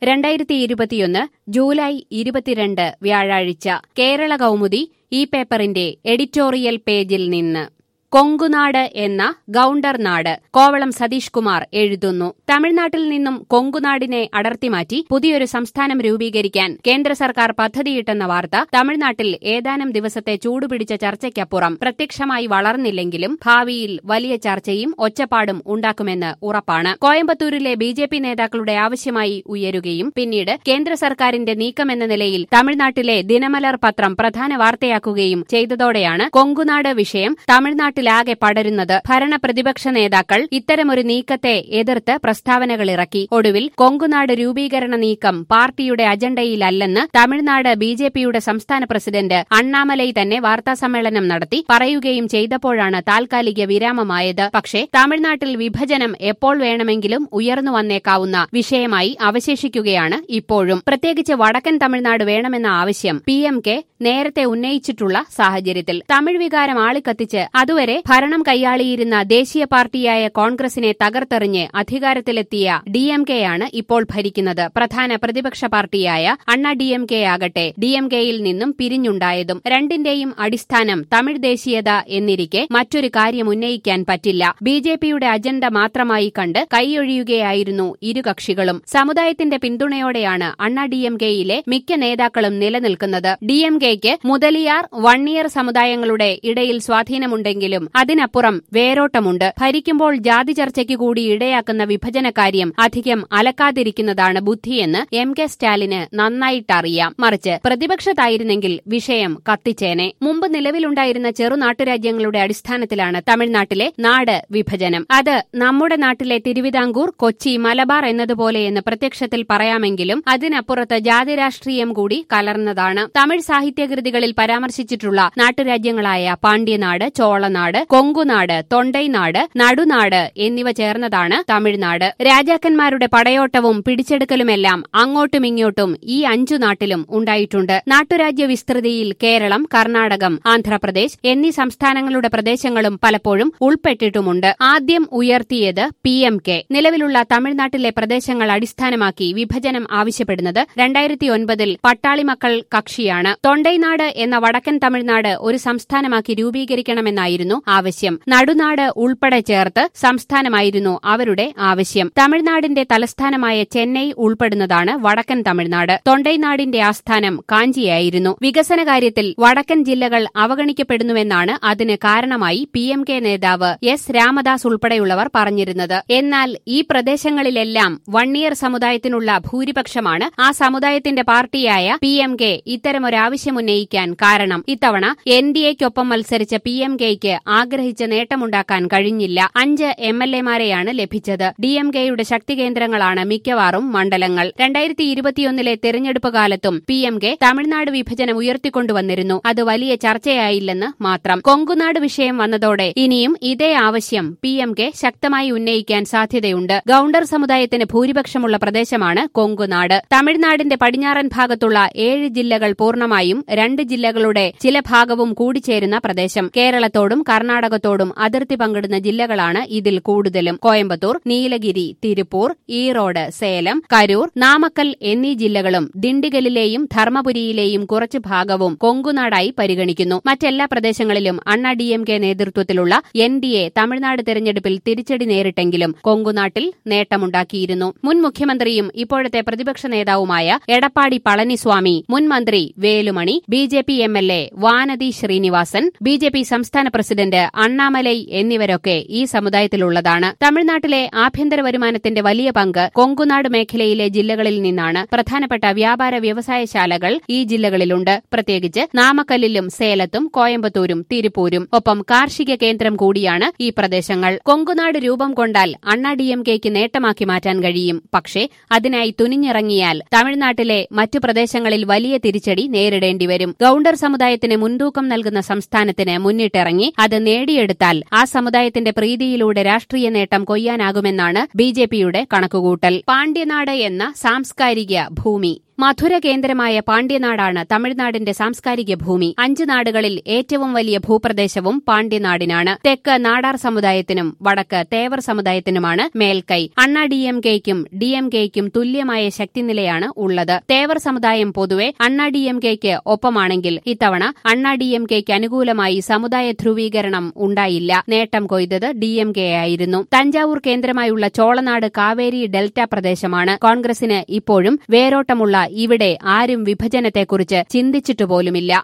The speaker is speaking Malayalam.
രണ്ടായിരത്തി ഇരുപത്തിയൊന്ന് ജൂലൈ ഇരുപത്തിരണ്ട് വ്യാഴാഴ്ച കേരള കൗമുദി ഈ പേപ്പറിന്റെ എഡിറ്റോറിയൽ പേജിൽ നിന്ന് കൊങ്കുനാട് എന്ന ഗൌണ്ടർ നാട് കോവളം സതീഷ് കുമാർ എഴുതുന്നു തമിഴ്നാട്ടിൽ നിന്നും കൊങ്കുനാടിനെ അടർത്തിമാറ്റി പുതിയൊരു സംസ്ഥാനം രൂപീകരിക്കാൻ കേന്ദ്ര സർക്കാർ പദ്ധതിയിട്ടെന്ന വാർത്ത തമിഴ്നാട്ടിൽ ഏതാനും ദിവസത്തെ ചൂടുപിടിച്ച ചർച്ചയ്ക്കപ്പുറം പ്രത്യക്ഷമായി വളർന്നില്ലെങ്കിലും ഭാവിയിൽ വലിയ ചർച്ചയും ഒച്ചപ്പാടും ഉണ്ടാക്കുമെന്ന് ഉറപ്പാണ് കോയമ്പത്തൂരിലെ ബി ജെ പി നേതാക്കളുടെ ആവശ്യമായി ഉയരുകയും പിന്നീട് കേന്ദ്ര സർക്കാരിന്റെ നീക്കമെന്ന നിലയിൽ തമിഴ്നാട്ടിലെ ദിനമലർ പത്രം പ്രധാന വാർത്തയാക്കുകയും ചെയ്തതോടെയാണ് കൊങ്കുനാട് വിഷയം തമിഴ്നാട്ടിലാകെ പടരുന്നത് ഭരണ പ്രതിപക്ഷ നേതാക്കൾ ഇത്തരമൊരു നീക്കത്തെ എതിർത്ത് പ്രസ്താവനകളിറക്കി ഒടുവിൽ കൊങ്കുനാട് രൂപീകരണ നീക്കം പാർട്ടിയുടെ അജണ്ടയിലല്ലെന്ന് തമിഴ്നാട് ബി ജെ പിയുടെ സംസ്ഥാന പ്രസിഡന്റ് അണ്ണാമലൈ തന്നെ വാർത്താസമ്മേളനം നടത്തി പറയുകയും ചെയ്തപ്പോഴാണ് താൽക്കാലിക വിരാമമായത് പക്ഷേ തമിഴ്നാട്ടിൽ വിഭജനം എപ്പോൾ വേണമെങ്കിലും ഉയർന്നു വന്നേക്കാവുന്ന വിഷയമായി അവശേഷിക്കുകയാണ് ഇപ്പോഴും പ്രത്യേകിച്ച് വടക്കൻ തമിഴ്നാട് വേണമെന്ന ആവശ്യം പി എം കെ നേരത്തെ ഉന്നയിച്ചിട്ടുള്ള സാഹചര്യത്തിൽ തമിഴ് വികാരം ആളിക്കത്തിച്ച് അതുവരെ ഭരണം കൈയാളിയിരുന്ന ദേശീയ പാർട്ടിയായ കോൺഗ്രസിനെ തകർത്തെറിഞ്ഞ് അധികാരത്തിലെത്തിയ ഡി എം കെയാണ് ഇപ്പോൾ ഭരിക്കുന്നത് പ്രധാന പ്രതിപക്ഷ പാർട്ടിയായ അണ്ണ ഡി എം കെ ആകട്ടെ ഡി എം കെയിൽ നിന്നും പിരിഞ്ഞുണ്ടായതും രണ്ടിന്റെയും അടിസ്ഥാനം തമിഴ് ദേശീയത എന്നിരിക്കെ മറ്റൊരു കാര്യം ഉന്നയിക്കാൻ പറ്റില്ല ബി ജെ പിയുടെ അജണ്ട മാത്രമായി കണ്ട് കൈയൊഴിയുകയായിരുന്നു ഇരു കക്ഷികളും സമുദായത്തിന്റെ പിന്തുണയോടെയാണ് അണ്ണ ഡി എം കെയിലെ മിക്ക നേതാക്കളും നിലനിൽക്കുന്നത് ഡി എം കെയ്ക്ക് മുതലിയാർ വണ്ണിയർ സമുദായങ്ങളുടെ ഇടയിൽ സ്വാധീനമുണ്ടെങ്കിലും അതിനപ്പുറം വേരോട്ടമുണ്ട് ഭരിക്കുമ്പോൾ ജാതി ചർച്ചയ്ക്ക് കൂടി ഇടയാക്കുന്ന വിഭജനകാര്യം അധികം അലക്കാതിരിക്കുന്നതാണ് ബുദ്ധിയെന്ന് എം കെ സ്റ്റാലിന് നന്നായിട്ടറിയാം മറിച്ച് പ്രതിപക്ഷത്തായിരുന്നെങ്കിൽ വിഷയം കത്തിച്ചേനെ മുമ്പ് നിലവിലുണ്ടായിരുന്ന ചെറുനാട്ടുരാജ്യങ്ങളുടെ അടിസ്ഥാനത്തിലാണ് തമിഴ്നാട്ടിലെ നാട് വിഭജനം അത് നമ്മുടെ നാട്ടിലെ തിരുവിതാംകൂർ കൊച്ചി മലബാർ എന്നതുപോലെയെന്ന് പ്രത്യക്ഷത്തിൽ പറയാമെങ്കിലും അതിനപ്പുറത്ത് ജാതി രാഷ്ട്രീയം കൂടി കലർന്നതാണ് തമിഴ് സാഹിത്യകൃതികളിൽ പരാമർശിച്ചിട്ടുള്ള നാട്ടുരാജ്യങ്ങളായ പാണ്ഡ്യനാട് ചോളനാട് കൊങ്കുനാട് തൊണ്ടൈനാട് നടുനാട് എന്നിവ ചേർന്നതാണ് തമിഴ്നാട് രാജാക്കന്മാരുടെ പടയോട്ടവും പിടിച്ചെടുക്കലുമെല്ലാം അങ്ങോട്ടുമിങ്ങോട്ടും ഈ അഞ്ചു നാട്ടിലും ഉണ്ടായിട്ടുണ്ട് നാട്ടുരാജ്യ വിസ്തൃതിയിൽ കേരളം കർണാടകം ആന്ധ്രാപ്രദേശ് എന്നീ സംസ്ഥാനങ്ങളുടെ പ്രദേശങ്ങളും പലപ്പോഴും ഉൾപ്പെട്ടിട്ടുമുണ്ട് ആദ്യം ഉയർത്തിയത് പി എം കെ നിലവിലുള്ള തമിഴ്നാട്ടിലെ പ്രദേശങ്ങൾ അടിസ്ഥാനമാക്കി വിഭജനം ആവശ്യപ്പെടുന്നത് രണ്ടായിരത്തി ഒൻപതിൽ പട്ടാളിമക്കൾ കക്ഷിയാണ് തൊണ്ടൈനാട് എന്ന വടക്കൻ തമിഴ്നാട് ഒരു സംസ്ഥാനമാക്കി രൂപീകരിക്കണമെന്നായിരുന്നു ആവശ്യം നടുനാട് ഉൾപ്പെടെ ചേർത്ത് സംസ്ഥാനമായിരുന്നു അവരുടെ ആവശ്യം തമിഴ്നാടിന്റെ തലസ്ഥാനമായ ചെന്നൈ ഉൾപ്പെടുന്നതാണ് വടക്കൻ തമിഴ്നാട് തൊണ്ടൈനാടിന്റെ ആസ്ഥാനം കാഞ്ചിയായിരുന്നു വികസന കാര്യത്തിൽ വടക്കൻ ജില്ലകൾ അവഗണിക്കപ്പെടുന്നുവെന്നാണ് അതിന് കാരണമായി പി എം കെ നേതാവ് എസ് രാമദാസ് ഉൾപ്പെടെയുള്ളവർ പറഞ്ഞിരുന്നത് എന്നാൽ ഈ പ്രദേശങ്ങളിലെല്ലാം വണ്ണിയർ സമുദായത്തിനുള്ള ഭൂരിപക്ഷമാണ് ആ സമുദായത്തിന്റെ പാർട്ടിയായ പി എം കെ ഇത്തരമൊരാവശ്യമുന്നയിക്കാൻ കാരണം ഇത്തവണ എൻ ഡി എക്കൊപ്പം മത്സരിച്ച പി എം കെയ്ക്ക് ആഗ്രഹിച്ച നേട്ടമുണ്ടാക്കാൻ കഴിഞ്ഞില്ല അഞ്ച് എം എൽ എമാരെയാണ് ലഭിച്ചത് ഡി എം കെയുടെ ശക്തി കേന്ദ്രങ്ങളാണ് മിക്കവാറും മണ്ഡലങ്ങൾ രണ്ടായിരത്തി ഇരുപത്തിയൊന്നിലെ തെരഞ്ഞെടുപ്പ് കാലത്തും പി എം കെ തമിഴ്നാട് വിഭജനം ഉയർത്തിക്കൊണ്ടുവന്നിരുന്നു അത് വലിയ ചർച്ചയായില്ലെന്ന് മാത്രം കൊങ്കുനാട് വിഷയം വന്നതോടെ ഇനിയും ഇതേ ആവശ്യം പി എം കെ ശക്തമായി ഉന്നയിക്കാൻ സാധ്യതയുണ്ട് ഗൌണ്ടർ സമുദായത്തിന് ഭൂരിപക്ഷമുള്ള പ്രദേശമാണ് കൊങ്കുനാട് തമിഴ്നാടിന്റെ പടിഞ്ഞാറൻ ഭാഗത്തുള്ള ഏഴ് ജില്ലകൾ പൂർണ്ണമായും രണ്ട് ജില്ലകളുടെ ചില ഭാഗവും കൂടിച്ചേരുന്ന പ്രദേശം കേരളത്തോടും കർണാടകത്തോടും അതിർത്തി പങ്കിടുന്ന ജില്ലകളാണ് ഇതിൽ കൂടുതലും കോയമ്പത്തൂർ നീലഗിരി തിരുപ്പൂർ ഈറോഡ് സേലം കരൂർ നാമക്കൽ എന്നീ ജില്ലകളും ദിണ്ടിഗലിലെയും ധർമ്മപുരിയിലെയും കുറച്ചു ഭാഗവും കൊങ്കുനാടായി പരിഗണിക്കുന്നു മറ്റെല്ലാ പ്രദേശങ്ങളിലും അണ്ണ ഡി എം കെ നേതൃത്വത്തിലുള്ള എൻ ഡി എ തമിഴ്നാട് തെരഞ്ഞെടുപ്പിൽ തിരിച്ചടി നേരിട്ടെങ്കിലും കൊങ്കുനാട്ടിൽ നേട്ടമുണ്ടാക്കിയിരുന്നു മുൻ മുഖ്യമന്ത്രിയും ഇപ്പോഴത്തെ പ്രതിപക്ഷ നേതാവുമായ എടപ്പാടി പളനിസ്വാമി മുൻ മന്ത്രി Velumani B J P M L A Vanathi Srinivasan B J P സംസ്ഥാന പ്രസിഡന്റ് അണ്ണാമലൈ എന്നിവരൊക്കെ ഈ സമുദായത്തിലുള്ളതാണ് തമിഴ്നാട്ടിലെ ആഭ്യന്തര വരുമാനത്തിന്റെ വലിയ പങ്ക് കൊങ്കുനാട് മേഖലയിലെ ജില്ലകളിൽ നിന്നാണ് പ്രധാനപ്പെട്ട വ്യാപാര വ്യവസായശാലകൾ ഈ ജില്ലകളിലുണ്ട് പ്രത്യേകിച്ച് നാമക്കല്ലിലും സേലത്തും കോയമ്പത്തൂരും തിരുപ്പൂരും ഒപ്പം കാർഷിക കേന്ദ്രം കൂടിയാണ് ഈ പ്രദേശങ്ങൾ കൊങ്കുനാട് രൂപം കൊണ്ടാൽ അണ്ണ ഡി എം കെക്ക് നേട്ടമാക്കി മാറ്റാൻ കഴിയും പക്ഷേ അതിനായി തുനിഞ്ഞിറങ്ങിയാൽ തമിഴ്നാട്ടിലെ മറ്റു പ്രദേശങ്ങളിൽ വലിയ തിരിച്ചടി നേരിടേണ്ടിവരും ഗൌണ്ടർ സമുദായത്തിന് മുൻതൂക്കം നൽകുന്ന സംസ്ഥാനത്തിന് മുന്നിട്ടിറങ്ങി അത് നേടിയെടുത്താൽ ആ സമുദായത്തിന്റെ പ്രീതിയിലൂടെ രാഷ്ട്രീയ നേട്ടം കൊയ്യാനാകുമെന്നാണ് ബി ജെ പിയുടെ കണക്കുകൂട്ടൽ പാണ്ഡ്യനാട് എന്ന സാംസ്കാരിക ഭൂമി മധുര കേന്ദ്രമായ പാണ്ഡ്യനാടാണ് തമിഴ്നാടിന്റെ സാംസ്കാരിക ഭൂമി അഞ്ച് നാടുകളിൽ ഏറ്റവും വലിയ ഭൂപ്രദേശവും പാണ്ഡ്യനാടിനാണ് തെക്ക് നാടാർ സമുദായത്തിനും വടക്ക് തേവർ സമുദായത്തിനുമാണ് മേൽക്കൈ അണ്ണ ഡി എം കെയ്ക്കും ഡി എം കെയ്ക്കും തുല്യമായ ശക്തിനിലയാണ് ഉള്ളത് തേവർ സമുദായം പൊതുവെ അണ്ണ ഡി എം കെയ്ക്ക് ഒപ്പമാണെങ്കിൽ ഇത്തവണ അണ്ണ ഡി എം കെയ്ക്ക് അനുകൂലമായി സമുദായ ധ്രുവീകരണം ഉണ്ടായില്ല നേട്ടം കൊയ്തത് ഡി എം കെ ആയിരുന്നു തഞ്ചാവൂർ കേന്ദ്രമായുള്ള ചോളനാട് കാവേരി ഡെൽറ്റ പ്രദേശമാണ് കോൺഗ്രസിന് ഇപ്പോഴും വേരോട്ടമുള്ള ഇവിടെ ആരും വിഭജനത്തെക്കുറിച്ച് ചിന്തിച്ചിട്ടുപോലുമില്ല